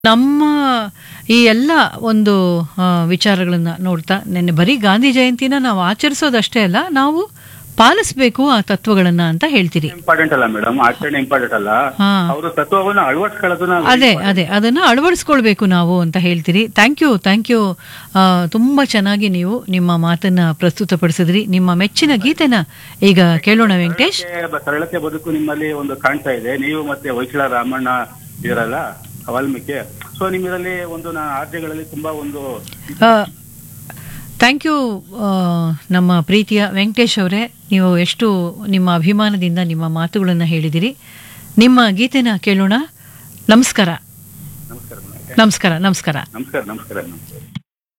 ನಮ್ಮ ಈ ಎಲ್ಲ ಒಂದು ಆ, ವಿಚಾರಗಳನ್ನ ನೋಡ್ತಾ ನೆನ್ನೆ ಬರೀ ಗಾಂಧಿ ಜಯಂತಿನ ನಾವು ಆಚರಿಸೋದಷ್ಟೇ ಅಲ್ಲ ನಾವು ಪಾಲಿಸ್ಬೇಕು ಆ ತತ್ವಗಳನ್ನ ಅಂತ ಹೇಳ್ತೀರಿ ಇಂಪಾರ್ಟೆಂಟ್ ಅಲ್ಲ ಮೇಡಮ್ ಆಚರಣೆ ಇಂಪಾರ್ಟೆಂಟ್ ಅಲ್ಲ ಹಾ ಅವರು ತತ್ವವನ್ನು ಅಳವಡಿಸ್ಕೊಳ್ಳೋದನ್ನ ಅದೇ ಅದೇ ಅದನ್ನ ಅಳವಡಿಸ್ಕೊಳ್ಬೇಕು ನಾವು ಅಂತ ಹೇಳ್ತೀರಿ ಥ್ಯಾಂಕ್ ಯು ಥ್ಯಾಂಕ್ ಯು ತುಂಬಾ ಚೆನ್ನಾಗಿ ನೀವು ನಿಮ್ಮ ಮಾತನ್ನ ಪ್ರಸ್ತುತಪಡಿಸಿದ್ರಿ ನಿಮ್ಮ ಮೆಚ್ಚಿನ ಗೀತೆನ ಈಗ ಕೇಳೋಣ ವೆಂಕಟೇಶ್ ಸರಳತೆ- ಸರಳತೆ ಬದುಕು ನಿಮ್ಮಲ್ಲಿ ಒಂದು ಕಾಣ್ತಾ ಇದೆ ನೀವು ಮತ್ತೆ ವೈಶಾಲ ರಾಮಣ್ಣ ಇದರಲ್ಲ ವಾಲ್ಮೀಕಿ ಸೊ ನಿಮ್ಮಲ್ಲಿ ಒಂದು ನಾ ಆರ್ಜೆಗಳಲ್ಲಿ ತುಂಬಾ ಒಂದು ಥ್ಯಾಂಕ್ ಯು ನಮ್ಮ ಪ್ರೀತಿಯ ವೆಂಕಟೇಶ್ ಅವರೇ ನೀವು ಎಷ್ಟು ನಿಮ್ಮ ಅಭಿಮಾನದಿಂದ ನಿಮ್ಮ ಮಾತುಗಳನ್ನು ಹೇಳಿದಿರಿ ನಿಮ್ಮ ಗೀತೆನ ಕೇಳೋಣ ನಮಸ್ಕಾರ ನಮಸ್ಕಾರ ನಮಸ್ಕಾರ ನಮಸ್ಕಾರ ನಮಸ್ಕಾರ ನಮಸ್ಕಾರ ನಮಸ್ಕಾರ